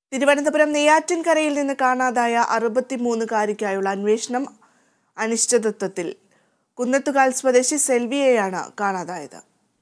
തിരുവനന്തപുരം നെയ്യാറ്റിൻകരയിൽ നിന്ന് കാണാതായ അറുപത്തിമൂന്നുകാരിക്കായുള്ള അന്വേഷണം അനിശ്ചിതത്വത്തിൽ കുന്നത്തുകാൽ സ്വദേശി സെൽവിയെയാണ് കാണാതായത്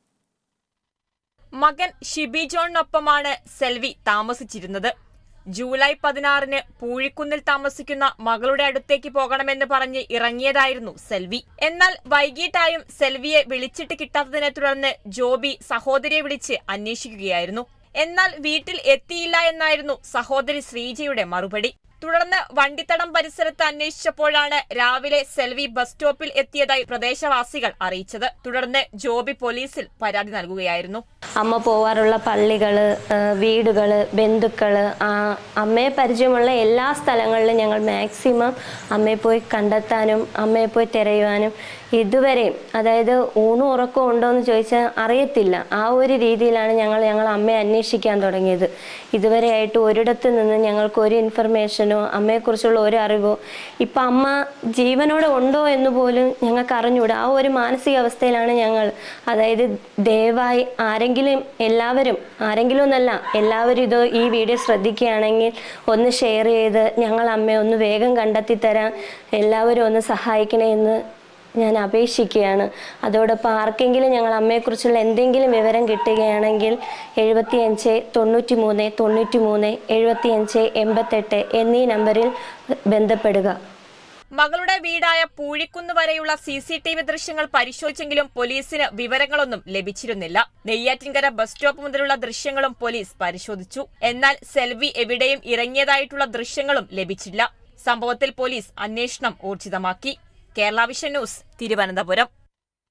മകൻ ഷിബി ജോണിനൊപ്പമാണ് സെൽവി താമസിച്ചിരുന്നത് ജൂലൈ പതിനാറിന് പൂഴിക്കുന്നിൽ താമസിക്കുന്ന മകളുടെ അടുത്തേക്ക് പോകണമെന്ന് പറഞ്ഞ് ഇറങ്ങിയതായിരുന്നു സെൽവി എന്നാൽ വൈകിട്ടായും സെൽവിയെ വിളിച്ചിട്ട് കിട്ടാത്തതിനെ തുടർന്ന് ജോബി സഹോദരിയെ വിളിച്ച് അന്വേഷിക്കുകയായിരുന്നു എന്നാൽ വീട്ടിൽ എത്തിയില്ല എന്നായിരുന്നു സഹോദരി ശ്രീജയുടെ മറുപടി തുടർന്ന് വണ്ടിത്തടം പരിസരത്ത് അന്വേഷിച്ചപ്പോഴാണ് രാവിലെ സെൽവി ബസ് സ്റ്റോപ്പിൽ എത്തിയതായി പ്രദേശവാസികൾ അറിയിച്ചത് തുടർന്ന് ജോബി പോലീസിൽ പരാതി നൽകുകയായിരുന്നു അമ്മ പോവാറുള്ള പള്ളികൾ വീടുകൾ ബന്ധുക്കൾ അമ്മയെ പരിചയമുള്ള എല്ലാ സ്ഥലങ്ങളിലും ഞങ്ങൾ മാക്സിമം അമ്മയെ പോയി കണ്ടെത്താനും അമ്മയെ പോയി തിരയുവാനും ഇതുവരെയും അതായത് ഊണും ഉറക്കവും ഉണ്ടോ എന്ന് ചോദിച്ചാൽ അറിയത്തില്ല ആ ഒരു രീതിയിലാണ് ഞങ്ങൾ ഞങ്ങൾ അമ്മയെ അന്വേഷിക്കാൻ തുടങ്ങിയത് ഇതുവരെയായിട്ട് ഒരിടത്ത് നിന്ന് ഞങ്ങൾക്ക് ഒരു ഇൻഫർമേഷനോ അമ്മയെക്കുറിച്ചുള്ള ഒരു അറിവോ ഇപ്പം അമ്മ ജീവനോടെ ഉണ്ടോ എന്ന് പോലും ഞങ്ങൾക്ക് അറിഞ്ഞൂടാ ആ ഒരു മാനസികാവസ്ഥയിലാണ് ഞങ്ങൾ അതായത് ദയവായി ആരെങ്കിലും എല്ലാവരും ആരെങ്കിലും എന്നല്ല എല്ലാവരും ഇത് ഈ വീഡിയോ ശ്രദ്ധിക്കുകയാണെങ്കിൽ ഒന്ന് ഷെയർ ചെയ്ത് ഞങ്ങൾ അമ്മയെ ഒന്ന് വേഗം കണ്ടെത്തി തരാൻ എല്ലാവരും ഒന്ന് സഹായിക്കണേ എന്ന് ഞാൻ അപേക്ഷിക്കുകയാണ് അതോടൊപ്പം ആർക്കെങ്കിലും ഞങ്ങൾ അമ്മയെക്കുറിച്ചുള്ള എന്തെങ്കിലും വിവരം കിട്ടുകയാണെങ്കിൽ എഴുപത്തിയഞ്ച് തൊണ്ണൂറ്റി മൂന്ന് തൊണ്ണൂറ്റി മൂന്ന് എഴുപത്തിയഞ്ച് എൺപത്തെട്ട് എന്നീ നമ്പറിൽ ബന്ധപ്പെടുക മകളുടെ വീടായ പൂഴിക്കുന്ന് വരെയുള്ള സി സി ടി വി ദൃശ്യങ്ങൾ പരിശോധിച്ചെങ്കിലും പോലീസിന് വിവരങ്ങളൊന്നും ലഭിച്ചിരുന്നില്ല നെയ്യാറ്റിൻകര ബസ് സ്റ്റോപ്പ് മുതലുള്ള ദൃശ്യങ്ങളും പോലീസ് പരിശോധിച്ചു എന്നാൽ സെൽവി എവിടെയും ഇറങ്ങിയതായിട്ടുള്ള ദൃശ്യങ്ങളും ലഭിച്ചില്ല സംഭവത്തിൽ പോലീസ് അന്വേഷണം ഊർജിതമാക്കി കേരള വിഷൻ ന്യൂസ് തിരുവനന്തപുരം